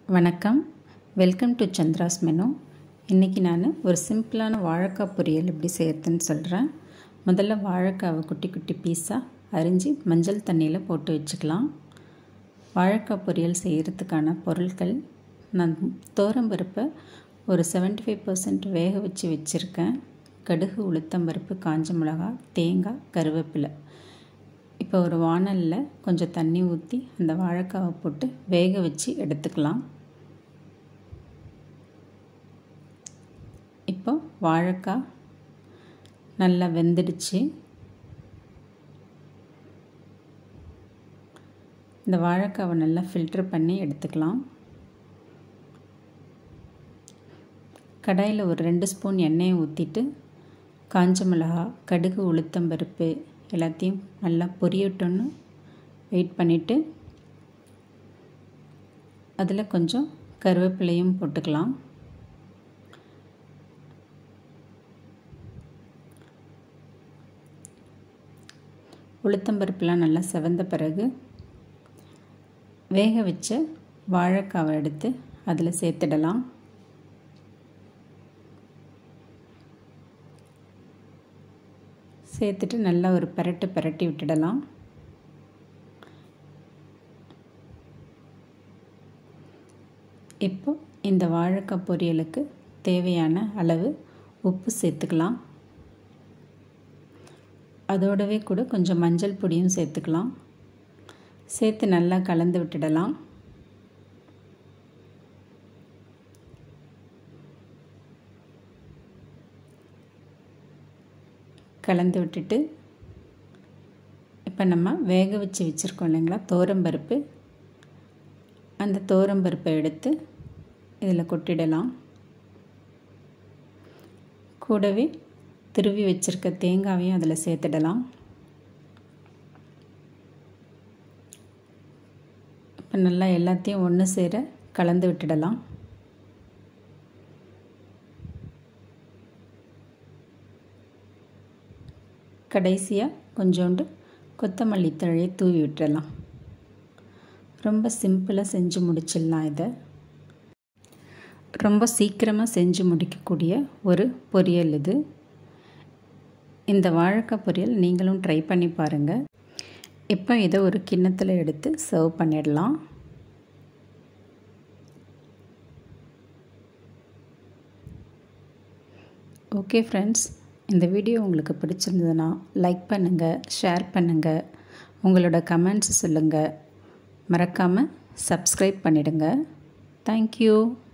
வணக்கம் welcome to Chandra's menu இன்றைக்கி நான் ஒரு சிம்பிளான வாழைக்காய் பொரியல் எப்படி செய்கிறதுன்னு சொல்கிறேன் முதல்ல வாழைக்காவை குட்டி குட்டி பீஸாக அரிஞ்சு மஞ்சள் தண்ணியில் போட்டு வச்சுக்கலாம் வாழைக்காய் பொரியல் செய்கிறதுக்கான பொருட்கள் நான் தோரம்பருப்பை ஒரு செவன்ட்டி ஃபைவ் பர்சன்ட் வேக வச்சு வச்சுருக்கேன் கடுகு உளுத்தம்பருப்பு காஞ்ச மிளகா தேங்காய் கருவேப்பிலை இப்போ ஒரு வானலில் கொஞ்சம் தண்ணி ஊற்றி அந்த வாழைக்காவை போட்டு வேக வச்சு எடுத்துக்கலாம் இப்போ வாழைக்காய் நல்லா வெந்துடுச்சு இந்த வாழைக்காவை நல்லா ஃபில்ட்ரு பண்ணி எடுத்துக்கலாம் கடாயில் ஒரு ரெண்டு ஸ்பூன் எண்ணெயை ஊற்றிட்டு காஞ்ச மிளகா கடுகு உளுத்தம்பருப்பு எல்லாத்தையும் நல்லா பொரியட்டோன்னு வெயிட் பண்ணிவிட்டு அதில் கொஞ்சம் கருவேப்பிலையும் போட்டுக்கலாம் உளுத்தம்பருப்புலாம் நல்லா செவந்த பிறகு வேக வச்ச வாழைக்காவை எடுத்து அதில் சேர்த்துடலாம் சேர்த்துட்டு நல்லா ஒரு பரட்டு பரட்டி விட்டுடலாம் இப்போ இந்த வாழைக்காய் பொரியலுக்கு தேவையான அளவு உப்பு சேர்த்துக்கலாம் அதோடவே கூட கொஞ்சம் மஞ்சள் பொடியும் சேர்த்துக்கலாம் சேர்த்து நல்லா கலந்து விட்டுடலாம் கலந்து விட்டுட்டு இப்போ நம்ம வேக வச்சு வச்சுருக்கோம் இல்லைங்களா தோரம்பருப்பு அந்த தோரம்பருப்பை எடுத்து இதில் கொட்டிடலாம் கூடவே திருவி வச்சுருக்க தேங்காவையும் அதில் சேர்த்துடலாம் இப்போ நல்லா எல்லாத்தையும் ஒன்று சேர கலந்து விட்டுடலாம் கடைசியாக கொஞ்சோண்டு கொத்தமல்லி தழையை தூவி விட்டுடலாம் ரொம்ப சிம்பிளாக செஞ்சு முடிச்சிடலாம் இதை ரொம்ப சீக்கிரமாக செஞ்சு முடிக்கக்கூடிய ஒரு பொரியல் இது இந்த வாழைக்காய் பொரியல் நீங்களும் ட்ரை பண்ணி பாருங்கள் இப்போ இதை ஒரு கிண்ணத்தில் எடுத்து சர்வ் பண்ணிடலாம் ஓகே ஃப்ரெண்ட்ஸ் இந்த வீடியோ உங்களுக்கு பிடிச்சிருந்ததுன்னா லைக் பண்ணுங்கள் ஷேர் பண்ணுங்கள் உங்களோட கமெண்ட்ஸ் சொல்லுங்கள் மறக்காமல் சப்ஸ்கிரைப் பண்ணிவிடுங்க தேங்க்யூ